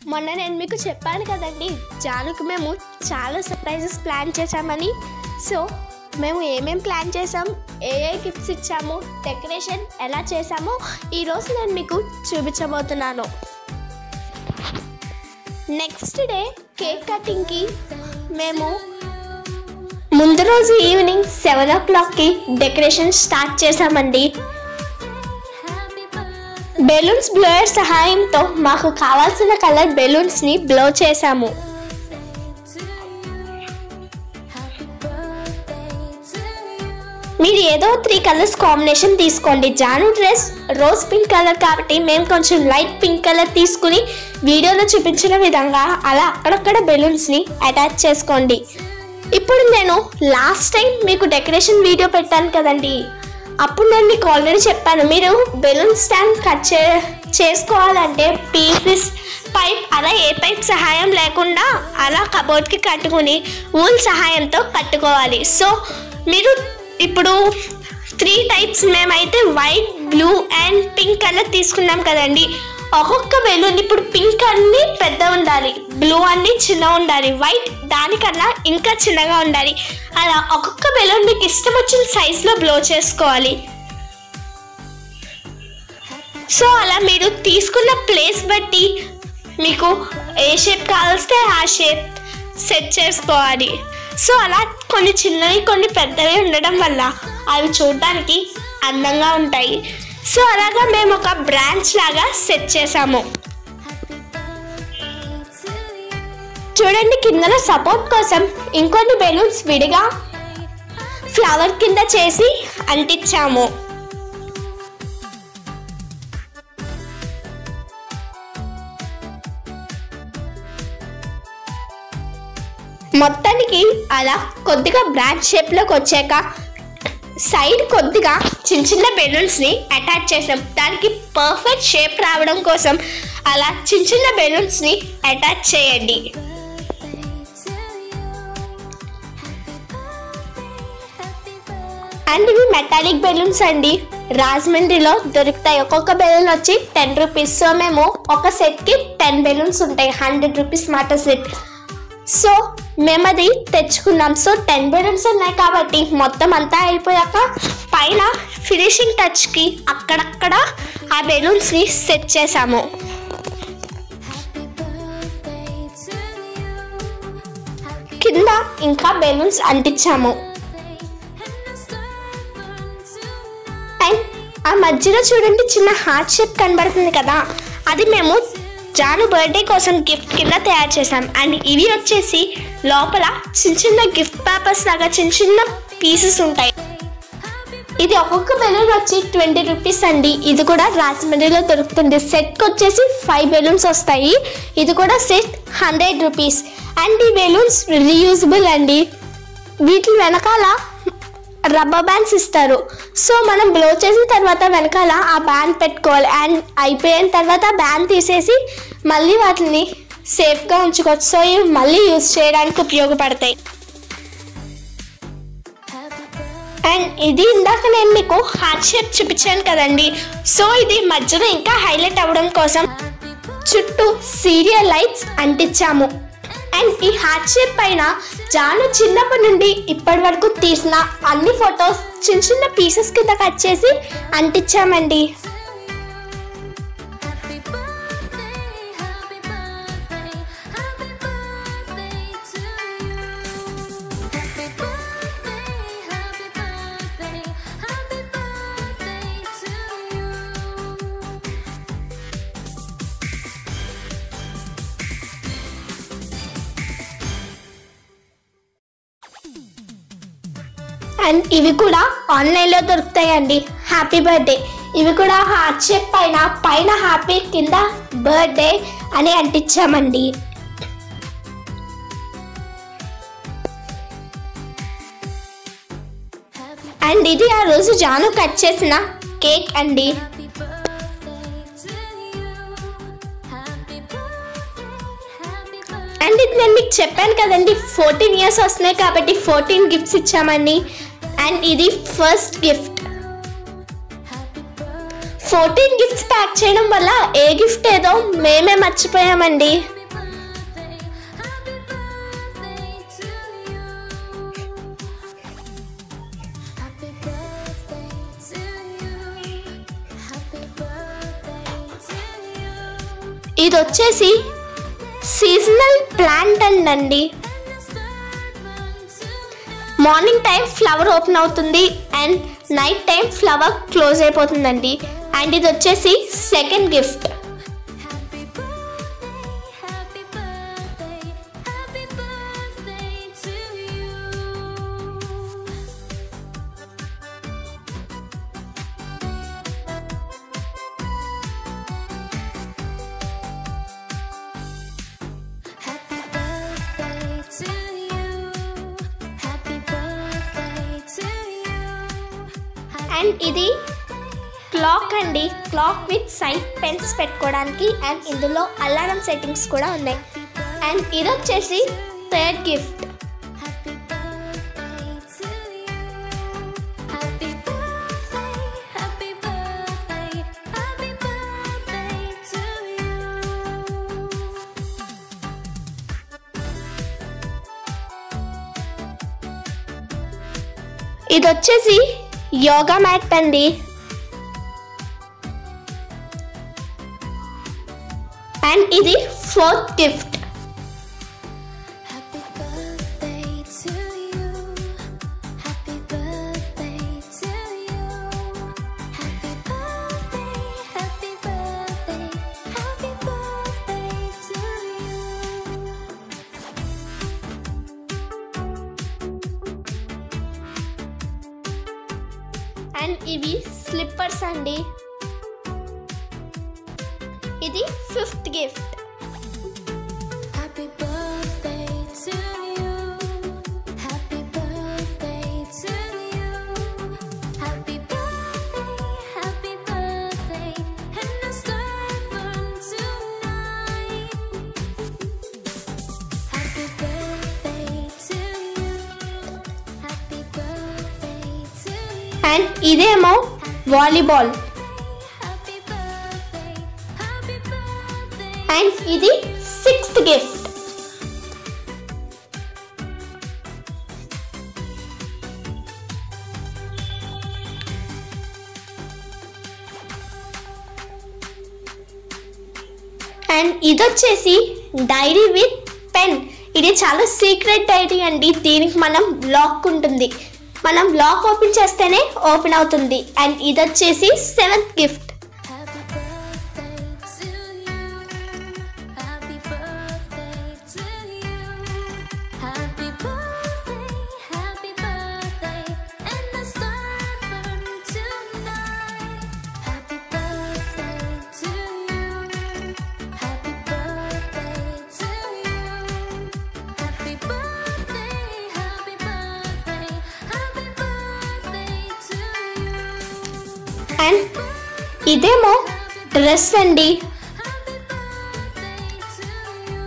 మొన్న నేను మీకు చెప్పాను కదండి జానుకి మేము చాలా సర్ప్రైజెస్ ప్లాన్ చేశామని సో మేము ఏమేం ప్లాన్ చేసాం ఏ ఏ గిఫ్ట్స్ ఇచ్చాము డెకరేషన్ ఎలా చేసామో ఈరోజు నేను మీకు చూపించబోతున్నాను నెక్స్ట్ డే కేక్ కటింగ్కి మేము ముందు రోజు ఈవినింగ్ సెవెన్ ఓ క్లాక్కి డెకరేషన్ స్టార్ట్ చేసామండి బెలూన్స్ బ్లోయర్ సహాయంతో మాకు కావాల్సిన కలర్ బెలూన్స్ని బ్లో చేసాము మీరు ఏదో త్రీ కలర్స్ కాంబినేషన్ తీసుకోండి జాను డ్రెస్ రోజ్ పింక్ కలర్ కాబట్టి మేము కొంచెం లైట్ పింక్ కలర్ తీసుకుని వీడియోలో చూపించిన విధంగా అలా అక్కడక్కడ బెలూన్స్ని అటాచ్ చేసుకోండి ఇప్పుడు నేను లాస్ట్ టైం మీకు డెకరేషన్ వీడియో పెట్టాను కదండి అప్పుడు నేను మీకు ఆల్రెడీ చెప్పాను మీరు బెలూన్ స్టాండ్ కట్ చే చేసుకోవాలంటే పీసెస్ పైప్ అలా ఏ పైప్ సహాయం లేకుండా అలా కబోర్డ్కి కట్టుకుని ఊల్ సహాయంతో కట్టుకోవాలి సో మీరు ఇప్పుడు త్రీ టైప్స్ మేమైతే white blue and pink colour తీసుకున్నాం కదండి ఒక్కొక్క బెలూన్ ఇప్పుడు పింక్ అన్ని పెద్ద ఉండాలి బ్లూ అన్ని చిన్న ఉండాలి వైట్ దానికన్నా ఇంకా చిన్నగా ఉండాలి అలా ఒక్కొక్క బెలూన్ మీకు ఇష్టం వచ్చిన సైజులో బ్లో చేసుకోవాలి సో అలా మీరు తీసుకున్న ప్లేస్ బట్టి మీకు ఏ షేప్ కావాల్స్తే ఆ షేప్ సెట్ చేసుకోవాలి సో అలా కొన్ని చిన్నవి కొన్ని పెద్దవి ఉండడం వల్ల అవి చూడడానికి అందంగా ఉంటాయి సో అలాగా మేము ఒక బ్రాంచ్ లాగా సెట్ చేసాము చూడండి కిందన సపోర్ట్ కోసం ఇంకొన్ని బెలూన్స్ విడిగా ఫ్లవర్ కింద చేసి అంటించాము మొత్తానికి అలా కొద్దిగా బ్రాంచ్ షేప్లోకి వచ్చాక సైడ్ కొద్దిగా చిన్న చిన్న బెలూన్స్ని అటాచ్ చేసాం దానికి పర్ఫెక్ట్ షేప్ రావడం కోసం అలా చిన్న చిన్న బెలూన్స్ని అటాచ్ చేయండి అండ్ ఇవి మెటాలిక్ బెలూన్స్ అండి రాజమండ్రిలో దొరుకుతాయి ఒక్కొక్క బెలూన్ వచ్చి టెన్ రూపీస్ సో మేము ఒక సెట్కి టెన్ బెలూన్స్ ఉంటాయి హండ్రెడ్ రూపీస్ మాట సెట్ సో మేము అది తెచ్చుకున్నాం సో టెన్ బెలూన్స్ ఉన్నాయి కాబట్టి మొత్తం అంతా అయిపోయాక పైన ఫినిషింగ్ టచ్కి అక్కడక్కడ ఆ బెలూన్స్ని సెట్ చేసాము కింద ఇంకా బెలూన్స్ అంటించాము అండ్ ఆ మధ్యలో చూడండి చిన్న హార్ట్ షేప్ కనబడుతుంది కదా అది మేము జాను బర్త్డే కోసం గిఫ్ట్ కింద తయారు చేసాం అండ్ ఇవి వచ్చేసి లోపల చిన్న చిన్న గిఫ్ట్ పేపర్స్ లాగా చిన్న చిన్న పీసెస్ ఉంటాయి ఇది ఒక్కొక్క బెలూన్ వచ్చి ట్వంటీ రూపీస్ అండి ఇది కూడా రాజమండ్రిలో దొరుకుతుంది సెట్కి వచ్చేసి ఫైవ్ బెలూన్స్ వస్తాయి ఇది కూడా సెట్ హండ్రెడ్ రూపీస్ అండ్ ఈ బెలూన్స్ రీయూజబుల్ అండి వీటి వెనకాల రబ్బర్ బ్యాండ్స్ ఇస్తారు సో మనం బ్లో చేసిన తర్వాత వెనకాల ఆ బ్యాండ్ పెట్టుకోవాలి అండ్ అయిపోయిన తర్వాత బ్యాండ్ తీసేసి మళ్ళీ వాటిని సేఫ్గా ఉంచుకోవచ్చు సో ఇవి మళ్ళీ యూజ్ చేయడానికి ఉపయోగపడతాయి అండ్ ఇది ఇందాక నేను మీకు హార్ట్ షేప్ చూపించాను కదండి సో ఇది మధ్యలో ఇంకా హైలైట్ అవ్వడం కోసం చుట్టూ సీరియల్ లైట్స్ అంటించాము అండ్ ఈ హార్ట్ షేప్ పైన జాను చిన్నప్పటి నుండి ఇప్పటి వరకు తీసిన అన్ని ఫొటోస్ చిన్న చిన్న పీసెస్ కింద కట్ చేసి అంటించామండి అండ్ ఇవి కూడా ఆన్లైన్లో దొరుకుతాయండి హ్యాపీ బర్త్డే ఇవి కూడా హార్ట్ షేప్ పైన పైన హ్యాపీ కింద బర్త్డే అని అంటించామండి అండ్ ఇది ఆ రోజు జాను కట్ చేసిన కేక్ అండి అండ్ ఇది నేను మీకు చెప్పాను కదండి ఫోర్టీన్ ఇయర్స్ వస్తున్నాయి కాబట్టి ఫోర్టీన్ గిఫ్ట్స్ ఇచ్చామండి అండ్ ఇది first gift fourteen gifts pack చేయడం వల్ల ఏ గిఫ్ట్ ఏదో మేమే మర్చిపోయామండి ఇది వచ్చేసి సీజనల్ ప్లాంట్ అండి మార్నింగ్ టైం ఫ్లవర్ ఓపెన్ అవుతుంది and night time flower close అయిపోతుందండి అండ్ ఇది వచ్చేసి second gift Happy birthday, happy birthday, happy birthday to you. Happy birthday to you. Happy birthday to you. And ఇది clock అండి clock with side pens పెట్టుకోవడానికి and ఇందులో alarm settings కూడా ఉన్నాయి and ఇది వచ్చేసి third gift Happy birthday to you. Happy birthday, happy birthday, happy birthday to you. ఇది వచ్చేసి యోగా మ్యాట్ అండి అండ్ ఇది fourth gift Happy birthday to you. Happy birthday to you. Happy birthday, happy birthday, happy birthday to you. And ఇవి slippers అండి ఇది fifth gift Happy birthday to you. Happy birthday to you. Happy birthday, happy birthday, and the star burn tonight. Happy birthday to you. Happy birthday to you. And ఇదేమో volleyball Happy birthday, happy birthday. And ఇది sixth gift and ఇది వచ్చేసి dairy with pen ఇది చాలా secret dairy అండి దీనికి మనం lock ఉంటుంది మనం లాక్ ఓపెన్ చేస్తేనే ఓపెన్ అవుతుంది అండ్ ఇది వచ్చేసి seventh gift Happy birthday to you. Happy birthday to you. Happy birthday, happy birthday, and the star burn tonight. Happy birthday to you. Happy birthday to you. Happy birthday, happy birthday, happy birthday to you. And ఇదేమో dress అండి Happy birthday to you.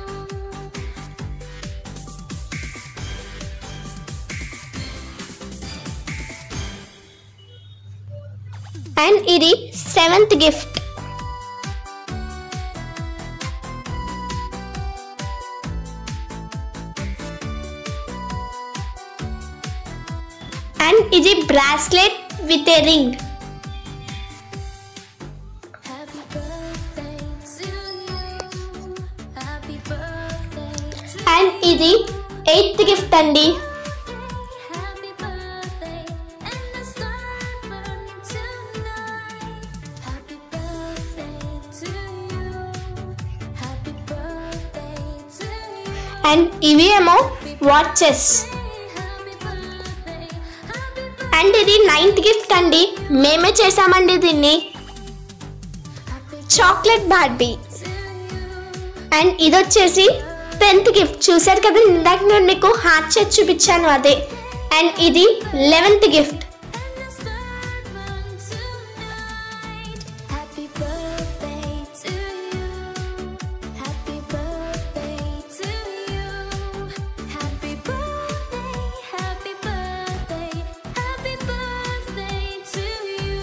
And ఇది seventh gift and ఇది bracelet with a ring Happy birthday to you. Happy birthday to and ఇది eighth gift అండి Happy birthday and the star burn tonight. Happy birthday to you. Happy birthday to you. And ఇవి ఏమో watches Happy birthday. Happy and ఇది ninth gift అండి మేమే చేసామండి దీన్ని chocolate Barbie to you. And ఇది వచ్చేసి టెన్త్ గిఫ్ట్ చూశారు కదా ఇందాక నేను మీకు హార్ట్ షేప్ చూపించాను అదే అండ్ ఇది eleventh gift And the star burn tonight. Happy birthday to you. Happy birthday to you. Happy birthday, happy birthday, happy birthday to you.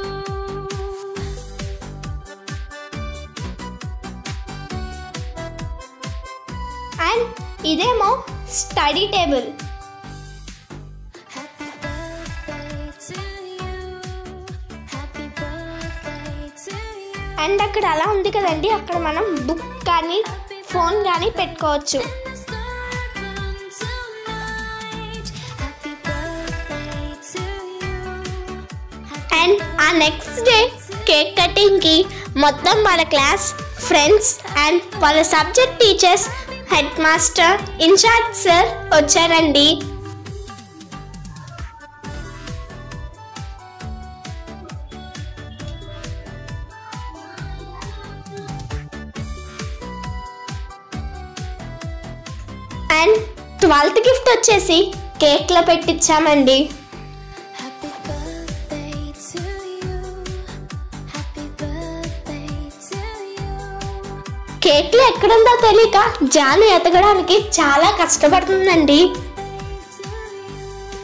And ఇదేమో study table Happy birthday to you. Happy birthday to you. And అక్కడ అలా ఉంది కదండి అక్కడ మనం book కానీ phone కానీ పెట్టుకోవచ్చు Happy birthday to you. And ఆ నెక్స్ట్ డే కేక్ కటింగ్కి మొత్తం వాళ్ళ క్లాస్ ఫ్రెండ్స్ అండ్ వాళ్ళ subject teachers head master in-charge sir వచ్చారండి అండ్ ట్వెల్త్ గిఫ్ట్ వచ్చేసి కేక్లో పెట్టించామండి Happy birthday to you. Happy birthday to you. కేక్లు ఎక్కడుందో తెలియక జాను ఎతకడానికి చాలా కష్టపడుతుందండి To you.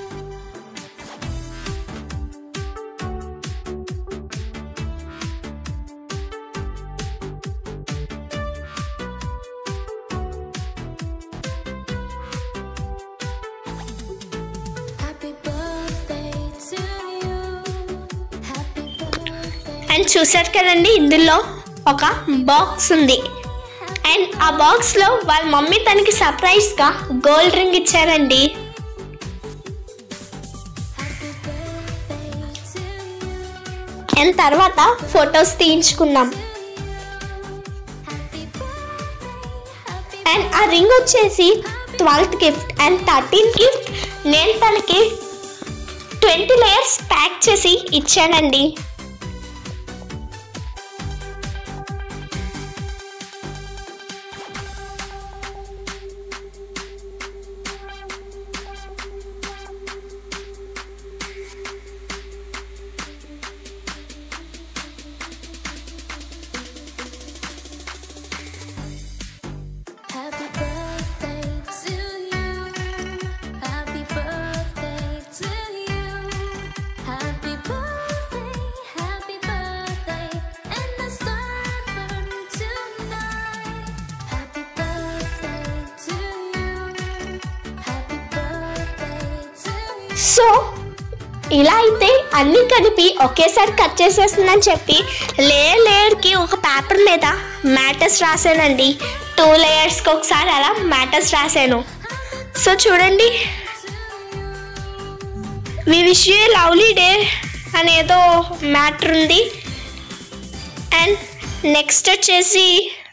Happy birthday to you. Happy birthday. And చూసారు కదండి ఇందులో ఒక బాక్స్ ఉంది అండ్ ఆ బాక్స్లో వాళ్ళ మమ్మీ తనకి సర్ప్రైజ్గా గోల్డ్ రింగ్ ఇచ్చారండి Happy birthday to you. And తర్వాత ఫొటోస్ తీయించుకున్నాం Happy birthday. Happy అండ్ ఆ రింగ్ వచ్చేసి twelfth gift and thirteenth gift నేను తనకి ట్వంటీ లేయర్స్ ప్యాక్ చేసి ఇచ్చానండి Happy birthday to you. Happy birthday to you. Happy birthday, happy birthday, and the star burn tonight. Happy birthday to you. Happy birthday to you. So ఇలా అయితే అన్నీ కలిపి ఒకేసారి cut చేసేస్తుందని చెప్పి లేయర్ లేయర్కి ఒక paper మీద మ్యాటర్స్ రాశానండి టూ లేయర్స్కి ఒకసారి అలా మ్యాటర్స్ రాశాను సో చూడండి we wish you lovely day అనేదో మ్యాటర్ ఉంది అండ్ నెక్స్ట్ వచ్చేసి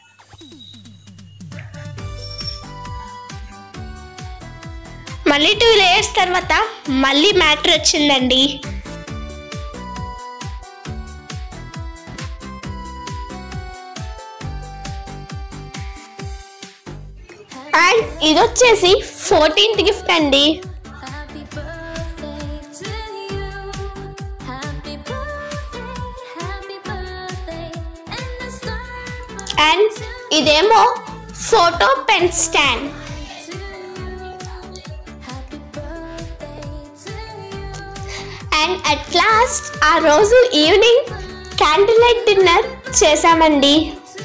మళ్ళీ టూ లేయర్స్ తర్వాత మళ్ళీ మ్యాటర్ వచ్చిందండి అండ్ ఇది వచ్చేసి ఫోర్టీన్త్ గిఫ్ట్ అండి Happy birthday to you. Happy birthday, happy birthday, and the star burn and ఇదేమో photo pen stand to you. Happy birthday to you. And at last ఆ రోజు evening candle light dinner చేశామండి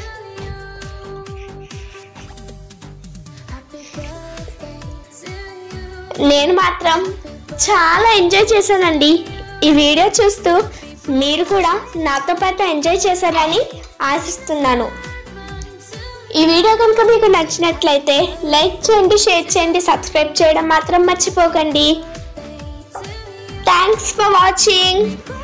Happy birthday to you. నేను మాత్రం చాలా enjoy చేశానండి ఈ video చూస్తూ మీరు కూడా నాతో పాటు ఎంజాయ్ చేశారని ఆశిస్తున్నాను ఈ వీడియో కనుక మీకు నచ్చినట్లయితే లైక్ చేయండి షేర్ చేయండి సబ్స్క్రైబ్ చేయడం మాత్రం మర్చిపోకండి థ్యాంక్స్ ఫర్ వాచింగ్